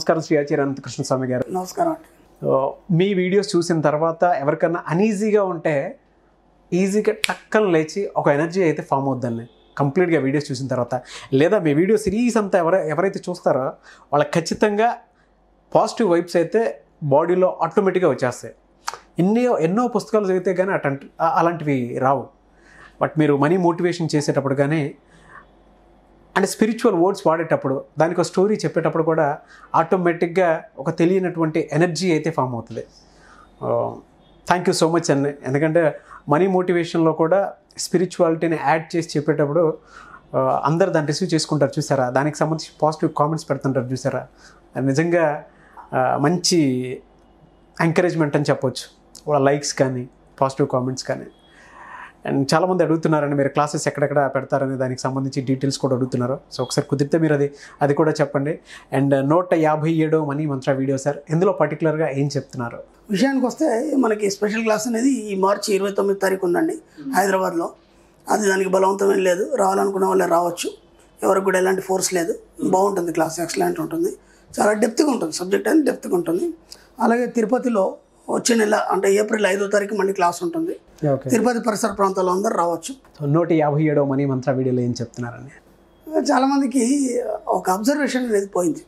నమస్కారం శ్రీ ఆచార్య అనంతకృష్ణ స్వామి గారు నమస్కారం అండి ఆ, మీ వీడియోస్ చూసిన తర్వాత ఎవరికన్నా అనీజీగా ఉంటే ఈజీగా టక్కన లేచి ఒక ఎనర్జీ అయితే ఫామ్ అవుద్దండి కంప్లీట్గా వీడియోస్ చూసిన తర్వాత లేదా మీ వీడియో సిరీస్ అంతా ఎవర ఎవరైతే చూస్తారో వాళ్ళకి ఖచ్చితంగా పాజిటివ్ వైబ్స్ అయితే బాడీలో ఆటోమేటిక్గా వచ్చేస్తాయి ఎన్నో ఎన్నో పుస్తకాలు చదివితే కానీ అటంటి ఆ- అలాంటివి రావు బట్ మీరు మనీ మోటివేషన్ చేసేటప్పుడు కానీ అంటే స్పిరిచువల్ వర్డ్స్ వాడేటప్పుడు దానికి ఒక స్టోరీ చెప్పేటప్పుడు కూడా ఆటోమేటిక్గా ఒక తెలియనటువంటి ఎనర్జీ అయితే ఫామ్ అవుతుంది థ్యాంక్ యూ సో మచ్ అండి ఎందుకంటే మనీ మోటివేషన్లో కూడా స్పిరిచువాలిటీని యాడ్ చేసి చెప్పేటప్పుడు ఆ, అందరు దాన్ని రిసీవ్ చేసుకుంటారు చూసారా దానికి సంబంధించి పాజిటివ్ కామెంట్స్ పెడుతుంటారు చూసారా అది నిజంగా ఆ, మంచి ఎంకరేజ్మెంట్ అని చెప్పొచ్చు వాళ్ళ లైక్స్ కానీ పాజిటివ్ కామెంట్స్ కానీ అండ్ చాలామంది అడుగుతున్నారండి మీరు క్లాసెస్ ఎక్కడెక్కడ పెడతారనే దానికి సంబంధించి డీటెయిల్స్ కూడా అడుగుతున్నారు సో ఒకసారి కుదిరితే మీరు అది అది కూడా చెప్పండి అండ్ నూట యాభై ఏడో మనీ మంత్ర వీడియో సార్ ఇందులో పర్టికులర్గా ఏం చెప్తున్నారు విషయానికి వస్తే మనకి స్పెషల్ క్లాస్ అనేది ఈ మార్చి ఇరవై తొమ్మిది తారీఖు ఉందండి హైదరాబాద్లో అది దానికి బలవంతం ఏం లేదు రావాలనుకున్న వాళ్ళే రావచ్చు ఎవరికి కూడా ఎలాంటి ఫోర్స్ లేదు బాగుంటుంది క్లాస్ ఎక్సలెంట్ ఉంటుంది చాలా డెప్త్గా ఉంటుంది సబ్జెక్ట్ అనేది డెప్త్గా ఉంటుంది అలాగే తిరుపతిలో వచ్చే నెల అంటే ఏప్రిల్ ఐదో తారీఖు మళ్ళీ క్లాస్ ఉంటుంది ఓకే తిరుపతి పరిసర ప్రాంతాల్లో అందరూ రావచ్చు నూట యాభై ఏడో మనీ మంత్ర వీడియోలో ఏం చెప్తున్నారండి చాలామందికి ఒక అబ్జర్వేషన్ అనేది పోయింది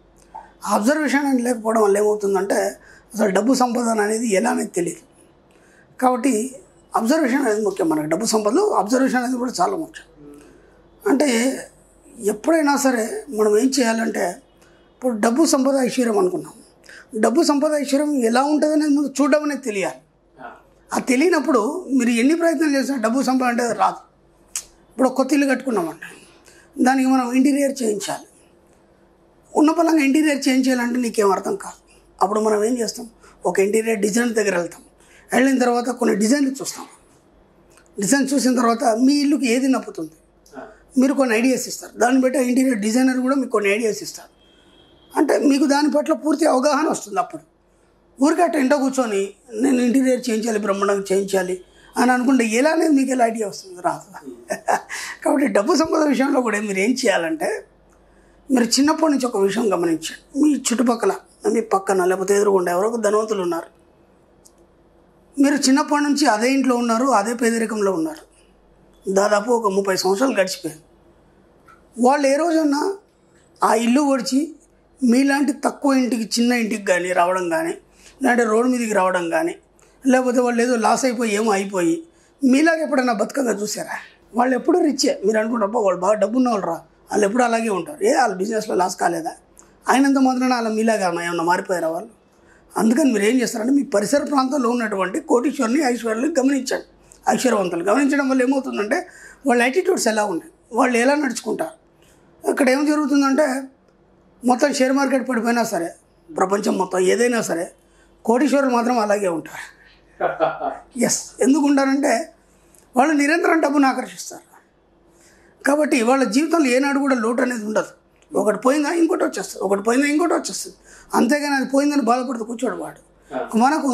ఆ అబ్జర్వేషన్ అనేది లేకపోవడం వల్ల ఏమవుతుందంటే అసలు డబ్బు సంపాదన అనేది ఎలా అనేది తెలియదు కాబట్టి అబ్జర్వేషన్ అనేది ముఖ్యం మనకి డబ్బు సంపదలో అబ్జర్వేషన్ అనేది కూడా చాలా ముఖ్యం అంటే ఎప్పుడైనా సరే మనం ఏం చేయాలంటే ఇప్పుడు డబ్బు సంపద ఐశ్వర్యం అనుకున్నాం డబ్బు సంపద ఐశ్వర్యం ఎలా ఉంటుంది అనేది ముందు చూడడం అనేది తెలియాలి ఆ తెలియనప్పుడు మీరు ఎన్ని ప్రయత్నాలు చేసినా డబ్బు సంపద అంటే రాదు ఇప్పుడు ఒక కొత్త ఇల్లు కట్టుకున్నామంట దానికి మనం ఇంటీరియర్ చేయించాలి ఉన్న పలంగా ఇంటీరియర్ చేంజ్ చేయాలంటే నీకేం అర్థం కాదు అప్పుడు మనం ఏం చేస్తాం ఒక ఇంటీరియర్ డిజైన్ దగ్గర వెళ్తాం వెళ్ళిన తర్వాత కొన్ని డిజైన్లు చూస్తాం డిజైన్ చూసిన తర్వాత మీ ఇల్లుకి ఏది నప్పుతుంది మీరు కొన్ని ఐడియాస్ ఇస్తారు దాన్ని బట్టి ఆ ఇంటీరియర్ డిజైనర్ కూడా మీకు కొన్ని ఐడియాస్ ఇస్తారు అంటే మీకు దాని పట్ల పూర్తి అవగాహన వస్తుంది అప్పుడు ఊరికే అట్ట ఇంట కూర్చొని నేను ఇంటీరియర్ చేయించాలి బ్రహ్మాండంగా చేయించాలి అని అనుకుంటే ఎలా అనేది మీకు ఎలా ఐడియా వస్తుంది రాదు కాబట్టి డబ్బు సంపద విషయంలో కూడా మీరు ఏం చేయాలంటే మీరు చిన్నప్పటి నుంచి ఒక విషయం గమనించండి మీ చుట్టుపక్కల మీ పక్కన లేకపోతే ఎదురుగుండా ఎవరో ఒక ధనవంతులు ఉన్నారు మీరు చిన్నప్పటి నుంచి అదే ఇంట్లో ఉన్నారు అదే పేదరికంలో ఉన్నారు దాదాపు ఒక ముప్పై సంవత్సరాలు గడిచిపోయింది వాళ్ళు ఏ రోజన్నా ఆ ఇల్లు ఒడిచి మీలాంటి తక్కువ ఇంటికి చిన్న ఇంటికి కానీ రావడం కానీ లేదంటే రోడ్డు మీదకి రావడం కానీ లేకపోతే వాళ్ళు ఏదో లాస్ అయిపోయి ఏమో అయిపోయి మీలాగా ఎప్పుడైనా బతకంగా చూసారా వాళ్ళు ఎప్పుడు రిచ్చే మీరు అనుకుంటారు వాళ్ళు బాగా డబ్బు ఉన్న వాళ్ళు రా వాళ్ళు ఎప్పుడు అలాగే ఉంటారు ఏ వాళ్ళ బిజినెస్లో లాస్ కాలేదా అయినంత మాత్రాన వాళ్ళ మీలాగా ఏమన్నా మారిపోయారా వాళ్ళు అందుకని మీరు ఏం చేస్తారంటే మీ పరిసర ప్రాంతంలో ఉన్నటువంటి కోటీశ్వరుని ఐశ్వర్యులు గమనించండి ఐశ్వర్యవంతులు గమనించడం వల్ల ఏమవుతుందంటే వాళ్ళ యాటిట్యూడ్స్ ఎలా ఉన్నాయి వాళ్ళు ఎలా నడుచుకుంటారు ఇక్కడ ఏం జరుగుతుందంటే మొత్తం షేర్ మార్కెట్ పడిపోయినా సరే ప్రపంచం మొత్తం ఏదైనా సరే కోటీశ్వరులు మాత్రం అలాగే ఉంటారు ఎస్ ఎందుకు ఉంటారంటే వాళ్ళు నిరంతరం డబ్బును ఆకర్షిస్తారు కాబట్టి వాళ్ళ జీవితంలో ఏనాడు కూడా లోటు అనేది ఉండదు ఒకటి పోయిందా ఇంకోటి వచ్చేస్తుంది ఒకటి పోయిందా ఇంకోటి వచ్చేస్తుంది అంతేగాని అది పోయిందని బాధపడుతూ కూర్చోడు వాడు మనకు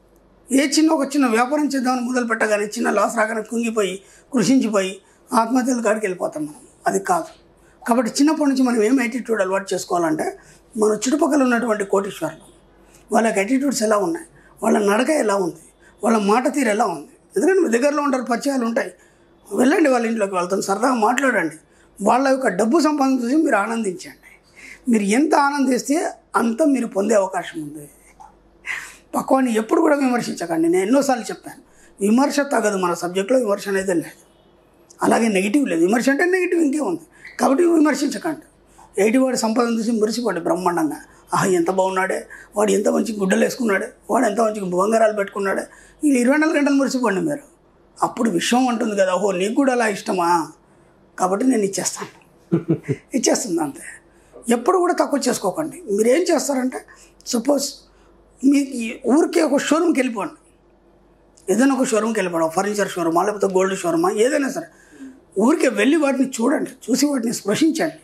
ఏ చిన్న ఒక చిన్న వ్యాపారం చేద్దామని మొదలు పెట్టగానే చిన్న లాస్ రాగానే కుంగిపోయి కృషించిపోయి ఆత్మహత్యల కాడికి వెళ్ళిపోతాం మనం అది కాదు కాబట్టి చిన్నప్పటి నుంచి మనం ఏం యాటిట్యూడ్ అలవాటు చేసుకోవాలంటే మన చుట్టుపక్కల ఉన్నటువంటి కోటీశ్వరులు వాళ్ళకి యాటిట్యూడ్స్ ఎలా ఉన్నాయి వాళ్ళ నడక ఎలా ఉంది వాళ్ళ మాట తీరు ఎలా ఉంది ఎందుకంటే మీ దగ్గరలో ఉంటారు పరిచయాలు ఉంటాయి వెళ్ళండి వాళ్ళ ఇంట్లోకి వాళ్ళతో సరదాగా మాట్లాడండి వాళ్ళ యొక్క డబ్బు సంపాదన చూసి మీరు ఆనందించండి మీరు ఎంత ఆనందిస్తే అంత మీరు పొందే అవకాశం ఉంది పక్కవాడిని ఎప్పుడు కూడా విమర్శించకండి నేను ఎన్నోసార్లు చెప్పాను విమర్శ తగదు మన సబ్జెక్ట్లో విమర్శ అనేది లేదు అలాగే నెగిటివ్ లేదు విమర్శ అంటే నెగిటివ్ ఇంకే ఉంది కాబట్టి విమర్శించకండి ఎయిటి వాడి సంపాదన చూసి మురిసిపోండి బ్రహ్మాండంగా ఆహా ఎంత బాగున్నాడే వాడు ఎంత మంచి గుడ్డలు వేసుకున్నాడే వాడు ఎంత మంచి బంగారాలు పెట్టుకున్నాడే ఇది ఇరవై నాలుగు గంటలు మురిసిపోండి మీరు అప్పుడు విశ్వం అంటుంది కదా ఓహో నీకు కూడా అలా ఇష్టమా కాబట్టి నేను ఇచ్చేస్తాను ఇచ్చేస్తుంది అంతే ఎప్పుడు కూడా తక్కువ చేసుకోకండి మీరు ఏం చేస్తారంటే సపోజ్ మీ ఈ ఊరికే ఒక షోరూమ్కి వెళ్ళిపోండి ఏదైనా ఒక షోరూమ్కి వెళ్ళిపోవడం ఫర్నిచర్ షోరూమా లేకపోతే గోల్డ్ షోరూమా ఏదైనా సరే ఊరికే వెళ్ళి వాటిని చూడండి చూసి వాటిని స్పృశించండి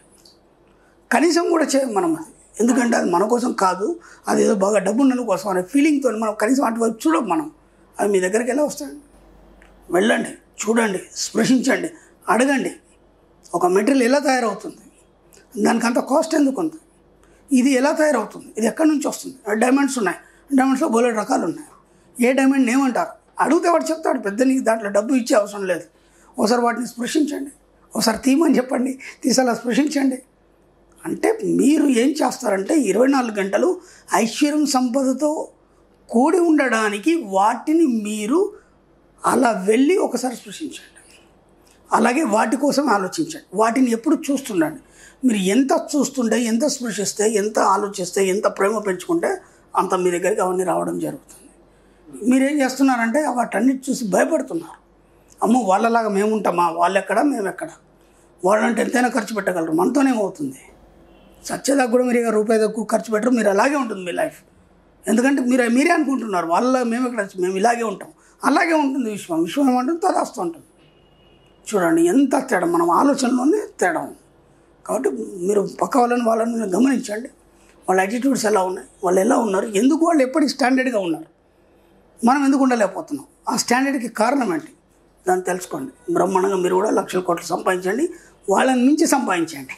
కనీసం కూడా చేయం మనం అది ఎందుకంటే అది మన కోసం కాదు అది ఏదో బాగా డబ్బు ఉండడం కోసం అనే ఫీలింగ్తో మనం కనీసం అటువైపు చూడం మనం అవి మీ దగ్గరికి ఎలా వస్తాయండి వెళ్ళండి చూడండి స్పృశించండి అడగండి ఒక మెటీరియల్ ఎలా తయారవుతుంది దానికి అంత కాస్ట్ ఎందుకు ఉంది ఇది ఎలా తయారవుతుంది ఇది ఎక్కడి నుంచి వస్తుంది డైమండ్స్ ఉన్నాయి డైమండ్స్లో బోలెడు రకాలు ఉన్నాయి ఏ డైమండ్ ఏమంటారు అడిగితే వాడు చెప్తాడు పెద్ద నీకు దాంట్లో డబ్బు ఇచ్చే అవసరం లేదు ఒకసారి వాటిని స్పృశించండి ఒకసారి తీయమని చెప్పండి తీసి అలా స్పృశించండి అంటే మీరు ఏం చేస్తారంటే ఇరవై నాలుగు గంటలు ఐశ్వర్యం సంపదతో కూడి ఉండడానికి వాటిని మీరు అలా వెళ్ళి ఒకసారి స్పృశించండి అలాగే వాటి కోసం ఆలోచించండి వాటిని ఎప్పుడు చూస్తుండండి మీరు ఎంత చూస్తుంటే ఎంత స్పృశిస్తే ఎంత ఆలోచిస్తే ఎంత ప్రేమ పెంచుకుంటే అంత మీ దగ్గరికి అవన్నీ రావడం జరుగుతుంది మీరేం చేస్తున్నారంటే వాటన్నిటి చూసి భయపడుతున్నారు అమ్మో వాళ్ళలాగా మేము ఉంటామా వాళ్ళు ఎక్కడ మేము ఎక్కడ వాళ్ళంటే ఎంతైనా ఖర్చు పెట్టగలరు మనతోనేమవుతుంది సత్యదాకా కూడా మీరు ఇక రూపాయి తక్కువ ఖర్చు పెట్టరు మీరు అలాగే ఉంటుంది మీ లైఫ్ ఎందుకంటే మీరు మీరే అనుకుంటున్నారు వాళ్ళ మేము ఎక్కడ మేము ఇలాగే ఉంటాం అలాగే ఉంటుంది విశ్వం విశ్వం ఏమంటుంది తదాస్తూ ఉంటుంది చూడండి ఎంత తేడా మనం ఆలోచనలోనే తేడా ఉంది కాబట్టి మీరు పక్క వాళ్ళని వాళ్ళని మీరు గమనించండి వాళ్ళ యాటిట్యూడ్స్ ఎలా ఉన్నాయి వాళ్ళు ఎలా ఉన్నారు ఎందుకు వాళ్ళు ఎప్పటికీ స్టాండర్డ్గా ఉన్నారు మనం ఎందుకు ఉండలేకపోతున్నాం ఆ స్టాండర్డ్కి కారణం ఏంటి దాన్ని తెలుసుకోండి బ్రహ్మాండంగా మీరు కూడా లక్షల కోట్లు సంపాదించండి వాళ్ళని మించి సంపాదించండి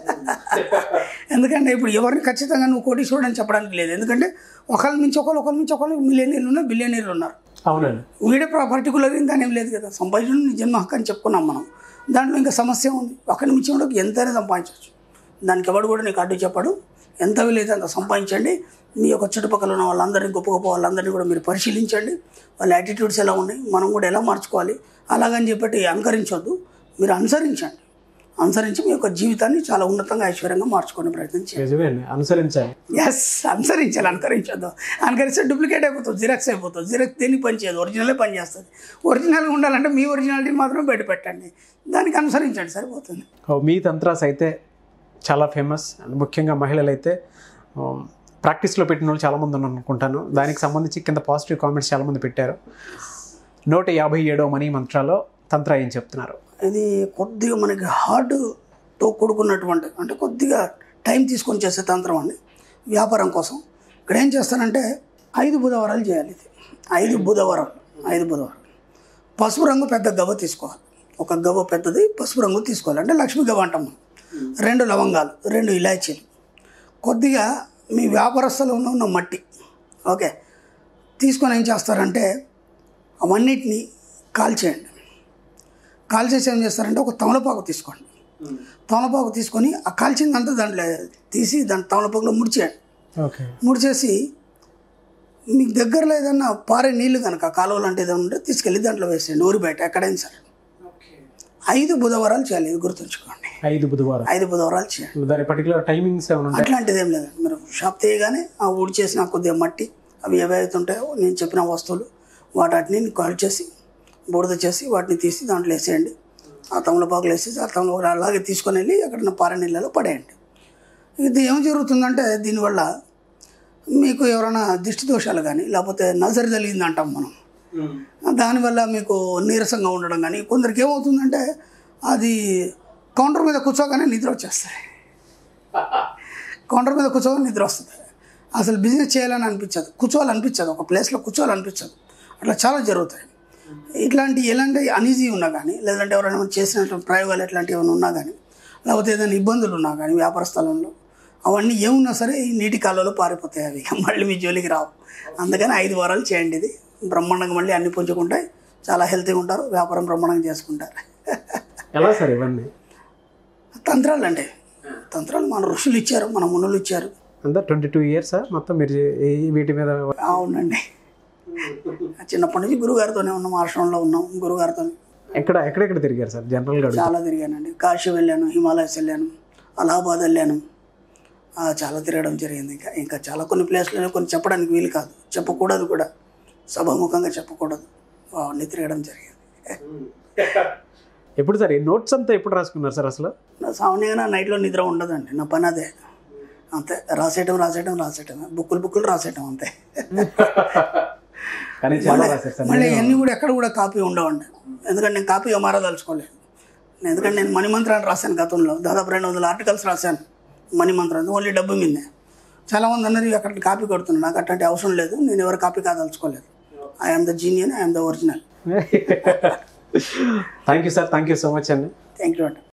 ఎందుకంటే ఇప్పుడు ఎవరిని ఖచ్చితంగా నువ్వు కోటీశ్వరుడు అని చెప్పడానికి లేదు ఎందుకంటే ఒకళ్ళ మించి ఒకళ్ళు ఒకళ్ళ మించి ఒకళ్ళు మిలియనీర్లు ఉన్నారు బిలియనీర్లు ఉన్నారు అవునండి వీడే పర్టికులర్గా ఇంకా ఏం లేదు కదా సంపాదించడం నీ జన్మ హక్కు అని చెప్పుకున్నాం మనం దాంట్లో ఇంకా సమస్య ఉంది ఒకరి మించి ఉండకు ఎంతైనా సంపాదించవచ్చు దానికి ఎవడు కూడా నీకు అడ్డు చెప్పడు ఎంత వీలైతే అంత సంపాదించండి మీ యొక్క చుట్టుపక్కల ఉన్న వాళ్ళందరినీ గొప్ప గొప్ప వాళ్ళందరినీ కూడా మీరు పరిశీలించండి వాళ్ళ యాటిట్యూడ్స్ ఎలా ఉన్నాయి మనం కూడా ఎలా మార్చుకోవాలి అలాగని చెప్పి అనుకరించొద్దు మీరు అనుసరించండి అనుసరించి మీ యొక్క జీవితాన్ని చాలా ఉన్నతంగా ఐశ్వర్యంగా మార్చుకునే ప్రయత్నం చేయండి నిజమే అండి అనుసరించాలి ఎస్ అనుసరించాలి అనుకరించొద్దు అనుకరిస్తే డూప్లికేట్ అయిపోతుంది జిరాక్స్ అయిపోతుంది జిరాక్స్ దేనికి పనిచేయదు ఒరిజినలే పనిచేస్తుంది ఒరిజినల్గా ఉండాలంటే మీ ఒరిజినాలిటీని మాత్రం బయట పెట్టండి దానికి అనుసరించండి సరిపోతుంది ఓ, మీ తంత్రాస్ అయితే చాలా ఫేమస్ అండ్ ముఖ్యంగా మహిళలు అయితే ప్రాక్టీస్లో పెట్టిన వాళ్ళు చాలామంది ఉన్నారు అనుకుంటాను దానికి సంబంధించి కింద పాజిటివ్ కామెంట్స్ చాలామంది పెట్టారు నూట యాభై ఏడో మనీ మంత్రాలో తంత్ర ఏం చెప్తున్నారు ఇది కొద్దిగా మనకి హార్డ్తో కూడుకున్నటువంటి అంటే కొద్దిగా టైం తీసుకొని చేసే తంత్రం అండి వ్యాపారం కోసం ఇక్కడ ఏం చేస్తానంటే ఐదు బుధవారాలు చేయాలి ఇది ఐదు బుధవారాలు ఐదు బుధవారాలు పసుపు రంగు పెద్ద గవ్వ తీసుకోవాలి ఒక గవ్వ పెద్దది పసుపు రంగు తీసుకోవాలి అంటే లక్ష్మీ గవ్వ అంటాం మనం రెండు లవంగాలు రెండు ఇలాచీలు కొద్దిగా మీ వ్యాపారస్తులు ఉన్న ఉన్న మట్టి ఓకే తీసుకొని ఏం చేస్తారంటే అవన్నిటిని కాల్చేయండి కాల్చేసి ఏం చేస్తారంటే ఒక తమలపాకు తీసుకోండి తమలపాకు తీసుకొని ఆ కాల్చిందంతా దాంట్లో తీసి దాని తమలపాకులో ముడిచేయండి ఓకే ముడిచేసి మీకు దగ్గరలో ఏదన్నా పారే నీళ్లు కనుక కాలువ లాంటి ఏదైనా ఉంటే తీసుకెళ్ళి దాంట్లో వేసేయండి ఊరి బయట ఎక్కడైనా సరే ఐదు బుధవారాలు చేయాలి ఇది గుర్తుంచుకోండి ఐదు బుధవారం ఐదు బుధవారాలు చేయండి దాని పర్టికులర్ టైమింగ్స్ ఏమైనా ఉంటాయి అట్లాంటిది ఏం లేదండి మీరు షాప్ తీయగానే ఆ ఊడి చేసిన కొద్దిగా మట్టి అవి ఏవైతే ఉంటాయో నేను చెప్పిన వస్తువులు వాటిని కాల్ చేసి బురద చేసి వాటిని తీసి దాంట్లో వేసేయండి ఆ తమలపాకులు వేసేసి ఆ తమలపాకులు అలాగే తీసుకొని వెళ్ళి ఎక్కడన్నా పార నీళ్ళలో పడేయండి ఇది ఏం జరుగుతుందంటే దీనివల్ల మీకు ఎవరైనా దిష్టి దోషాలు కానీ లేకపోతే నజరి తగిలింది అంటాం మనం దానివల్ల మీకు నీరసంగా ఉండడం కానీ కొందరికి ఏమవుతుందంటే అది కౌంటర్ మీద కూర్చోగానే నిద్ర వచ్చేస్తాయి కౌంటర్ మీద కూర్చోగానే నిద్ర వస్తుంది అసలు బిజినెస్ చేయాలని అనిపించదు కూర్చోవాలనిపించదు ఒక ప్లేస్లో కూర్చోవాలనిపించదు అట్లా చాలా జరుగుతాయి ఇట్లాంటి ఎలాంటి అనీజీ ఉన్నా కానీ లేదంటే ఎవరైనా చేసినటువంటి ప్రయోగాలు ఎట్లాంటివి ఏమైనా ఉన్నా కానీ లేకపోతే ఏదైనా ఇబ్బందులు ఉన్నా కానీ వ్యాపార స్థలంలో అవన్నీ ఏమున్నా సరే ఈ నీటి కాలంలో పారిపోతాయి అవి ఇక మళ్ళీ మీ జోలికి రావు అందుకని ఐదు వారాలు చేయండి ఇది బ్రహ్మాండంగా మళ్ళీ అన్ని పుంజుకుంటాయి చాలా హెల్తీగా ఉంటారు వ్యాపారం బ్రహ్మాండంగా చేసుకుంటారు ఎలా సార్ ఇవన్నీ తంత్రాలు అంటే తంత్రాలు మన ఋషులు ఇచ్చారు మన మునులు ఇచ్చారు అంతా ట్వంటీ టూ ఇయర్స్ మొత్తం మీరు ఈ వీటి మీద అవునండి చిన్నప్పటి నుంచి గురుగారితోనే ఉన్నాం ఆశ్రమంలో ఉన్నాం గురుగారితో ఎక్కడ ఎక్కడెక్కడ తిరిగారు సార్ జనరల్గా అడుగు చాలా తిరిగానండి కాశీ వెళ్ళాను హిమాలయస్ వెళ్ళాను అలహాబాద్ వెళ్ళాను ఆ, చాలా తిరగడం జరిగింది ఇంకా ఇంకా చాలా కొన్ని ప్లేస్లలో కొన్ని చెప్పడానికి వీలు కాదు చెప్పకూడదు కూడా సభాముఖంగా చెప్పకూడదు అవన్నీ తిరగడం జరిగింది ఎప్పుడు సార్ ఈ నోట్స్ అంతా ఎప్పుడు రాసుకున్నారు సార్ అసలు నా సామాన్యంగా నైట్లో నిద్ర ఉండదండి నా పని అదే అంతే రాసేయటం రాసేయటం రాసేయటం బుక్కులు బుక్కులు రాసేయటం అంతే కానీ చాలా రాశారు సార్ మళ్ళీ ఇవన్నీ కూడా ఎక్కడ కూడా కాపీ ఉండవండి ఎందుకంటే నేను కాపీగా మారదలుచుకోలేదు ఎందుకంటే నేను మణిమంత్రాన్ని రాశాను గతంలో దాదాపు రెండు వందల ఆర్టికల్స్ రాశాను మణిమంత్రం ఓన్లీ డబ్బు మీదే చాలామంది అన్నారు "ఇవి అక్కడ కాపీ కొడుతున్నాను నాకు అట్లాంటి అవసరం లేదు నేను ఎవరు కాపీ కాదలుచుకోలేదు I'm the genuine I'm the original thank you sir thank you so much అండి థ్యాంక్ యూ అండి